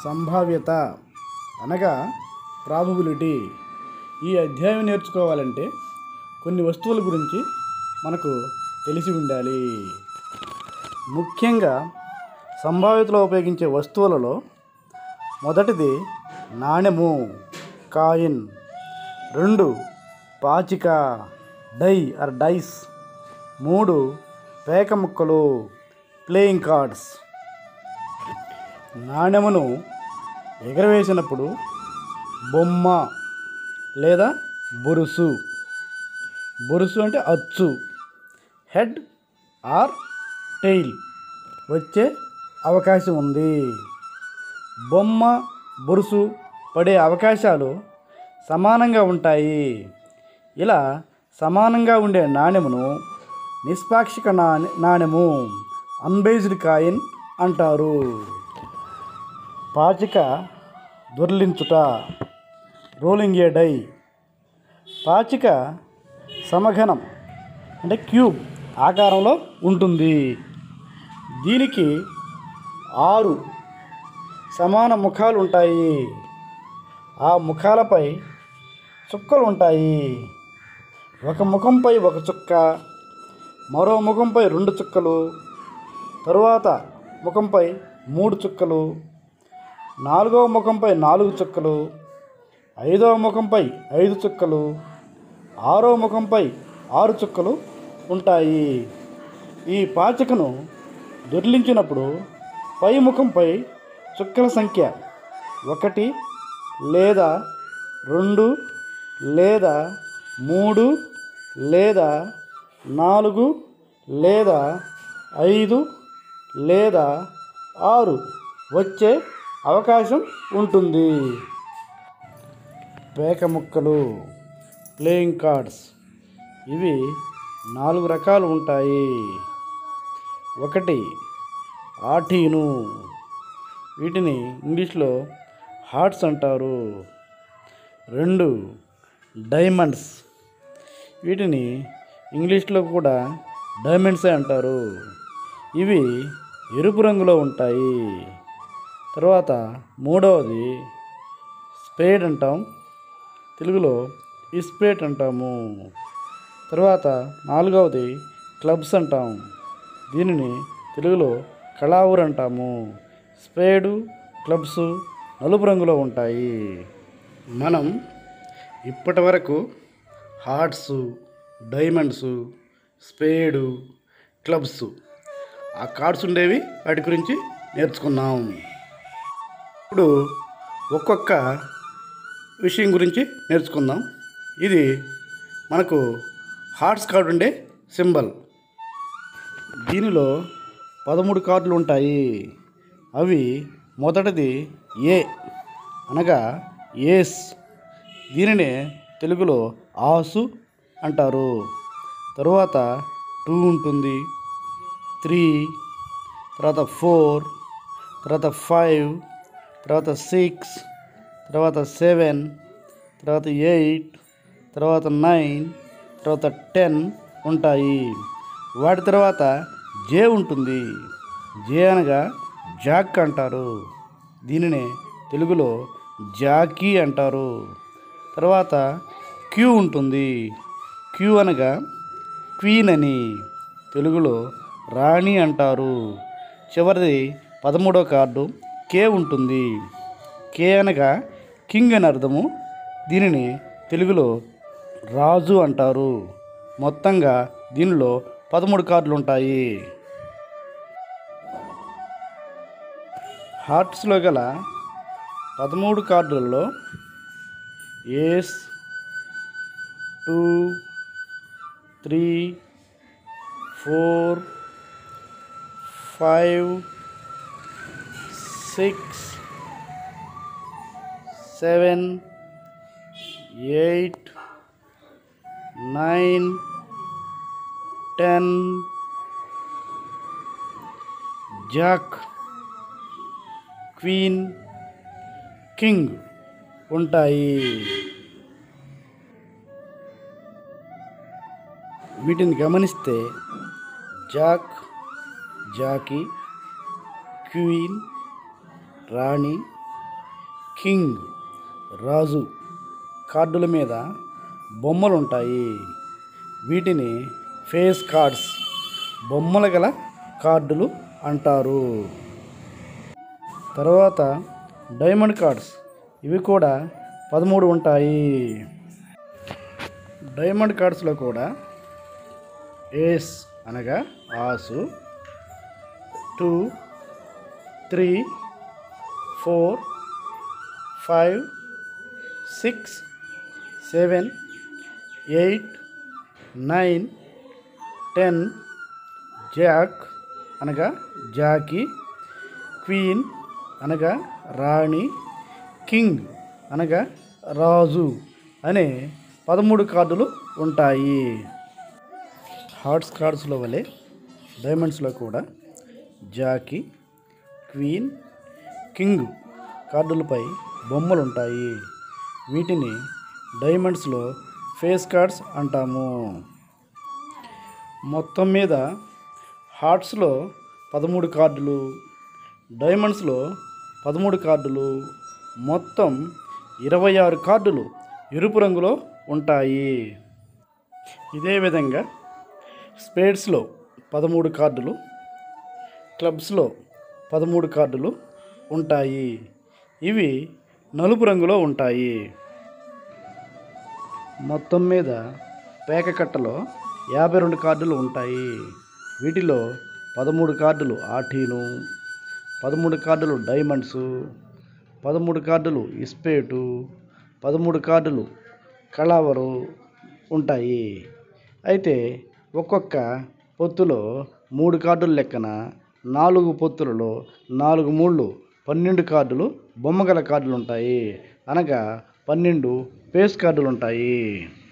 సంభావ్యత అనగా ప్రాబబిలిటీ ఈ అధ్యాయం నేర్చుకోవాలంటే కొన్ని వస్తువుల గురించి మనకు తెలిసి ఉండాలి ముఖ్యంగా సంభావ్యతలో ఉపయోగించే వస్తువులలో మొదటిది నాణెము కాయిన్ రెండు పాచిక డై ఆర్ డైస్ మూడు పేక ముక్కలు ప్లేయింగ్ కార్డ్స్ నాణెమును ఎగరవేసినప్పుడు బొమ్మ లేదా బొరుసు బొరుసు అంటే అచ్చు హెడ్ ఆర్ టెయిల్ వచ్చే అవకాశం ఉంది బొమ్మ బొరుసు పడే అవకాశాలు సమానంగా ఉంటాయి ఇలా సమానంగా ఉండే నాణెమును నిష్పాక్షిక నాణె నాణెము అన్బేజ్డ్ కాయిన్ అంటారు పాచిక దొర్లించుట రోలింగ్ ఏ డై పాచిక సమఘనం అంటే క్యూబ్ ఆకారంలో ఉంటుంది దీనికి ఆరు సమాన ముఖాలు ఉంటాయి ఆ ముఖాలపై చుక్కలు ఉంటాయి ఒక ముఖంపై ఒక చుక్క మరో ముఖంపై రెండు చుక్కలు తరువాత ముఖంపై మూడు చుక్కలు నాలుగవ ముఖంపై నాలుగు చుక్కలు ఐదవ ముఖంపై ఐదు చుక్కలు ఆరో ముఖంపై ఆరు చుక్కలు ఉంటాయి ఈ పాచికను దొర్లించినప్పుడు పై ముఖంపై చుక్కల సంఖ్య ఒకటి లేదా రెండు లేదా మూడు లేదా నాలుగు లేదా ఐదు లేదా ఆరు వచ్చే అవకాశం ఉంటుంది పేక ముక్కలు ప్లేయింగ్ కార్డ్స్ ఇవి నాలుగు రకాలు ఉంటాయి ఒకటి ఆటీను వీటిని ఇంగ్లీష్లో హార్ట్స్ అంటారు రెండు డైమండ్స్ వీటిని ఇంగ్లీష్లో కూడా డైమండ్సే అంటారు ఇవి ఎరుపు రంగులో ఉంటాయి తర్వాత మూడవది స్పేడ్ అంటాం తెలుగులో ఇస్పేట్ అంటాము తర్వాత నాలుగవది క్లబ్స్ అంటాం దీనిని తెలుగులో కళావుర్ అంటాము స్పేడు క్లబ్స్ నలుపు రంగులో ఉంటాయి మనం ఇప్పటి వరకు హార్ట్స్ డైమండ్స్ స్పేడు క్లబ్స్ ఆ కార్డ్స్ ఉండేవి వాటి గురించి నేర్చుకున్నాం ఇప్పుడు ఒక్కొక్క విషయం గురించి నేర్చుకుందాం ఇది మనకు హార్ట్స్ కార్డు ఉండే సింబల్ దీనిలో పదమూడు కార్డులు ఉంటాయి అవి మొదటిది ఏ అనగా ఏస్ దీనినే తెలుగులో ఆసు అంటారు తరువాత టూ ఉంటుంది త్రీ తర్వాత ఫోర్ తర్వాత ఫైవ్ తర్వాత సిక్స్ తర్వాత సెవెన్ తర్వాత ఎయిట్ తర్వాత నైన్ తర్వాత టెన్ ఉంటాయి వాటి తర్వాత జే ఉంటుంది జే అనగా జాక్ అంటారు దీనినే తెలుగులో జాకీ అంటారు తర్వాత క్యూ ఉంటుంది క్యూ అనగా క్వీన్ అని తెలుగులో రాణి అంటారు చివరిది పదమూడో కార్డు కే ఉంటుంది కే అనగా కింగ్ అని అర్థము దీనిని తెలుగులో రాజు అంటారు మొత్తంగా దీనిలో పదమూడు కార్డులు ఉంటాయి హార్ట్స్లో గల పదమూడు కార్డులలో ace two three four five six seven eight nine ten jack queen king ఉంటాయి వీటిని గమనిస్తే జాక్ జాకీ క్వీన్ రాణి కింగ్ రాజు కార్డుల మీద బొమ్మలు ఉంటాయి వీటిని ఫేస్ కార్డ్స్ బొమ్మలు గల కార్డులు అంటారు తర్వాత డైమండ్ కార్డ్స్ ఇవి కూడా పదమూడు ఉంటాయి డైమండ్ కార్డ్స్లో కూడా ఏస్ అనగా ఆసు two three four five six seven eight nine ten jack అనగా జాకీ క్వీన్ అనగా రాణి కింగ్ అనగా రాజు అనే పదమూడు కార్డులు ఉంటాయి హార్ట్స్ కార్డ్స్లో వలె డైమండ్స్లో కూడా జాకీ క్వీన్ కింగ్ కార్డులపై బొమ్మలు ఉంటాయి వీటిని డైమండ్స్లో ఫేస్ కార్డ్స్ అంటాము మొత్తం మీద హార్ట్స్లో పదమూడు కార్డులు డైమండ్స్లో పదమూడు కార్డులు మొత్తం ఇరవై ఆరు కార్డులు ఎరుపు రంగులో ఉంటాయి ఇదే విధంగా స్పేడ్స్లో పదమూడు కార్డులు క్లబ్స్లో పదమూడు కార్డులు ఉంటాయి ఇవి నలుపు రంగులో ఉంటాయి మొత్తం మీద పేకకట్టలో యాభై రెండు కార్డులు ఉంటాయి వీటిలో పదమూడు కార్డులు ఆటీను పదమూడు కార్డులు డైమండ్స్ పదమూడు కార్డులు ఇస్పేటు పదమూడు కార్డులు కళావరు ఉంటాయి అయితే ఒక్కొక్క పొత్తులో మూడు కార్డుల లెక్కన నాలుగు పొత్తులలో నాలుగు మూళ్ళు పన్నెండు కార్డులు బొమ్మగల కార్డులు ఉంటాయి అనగా పన్నెండు పేస్ కార్డులు ఉంటాయి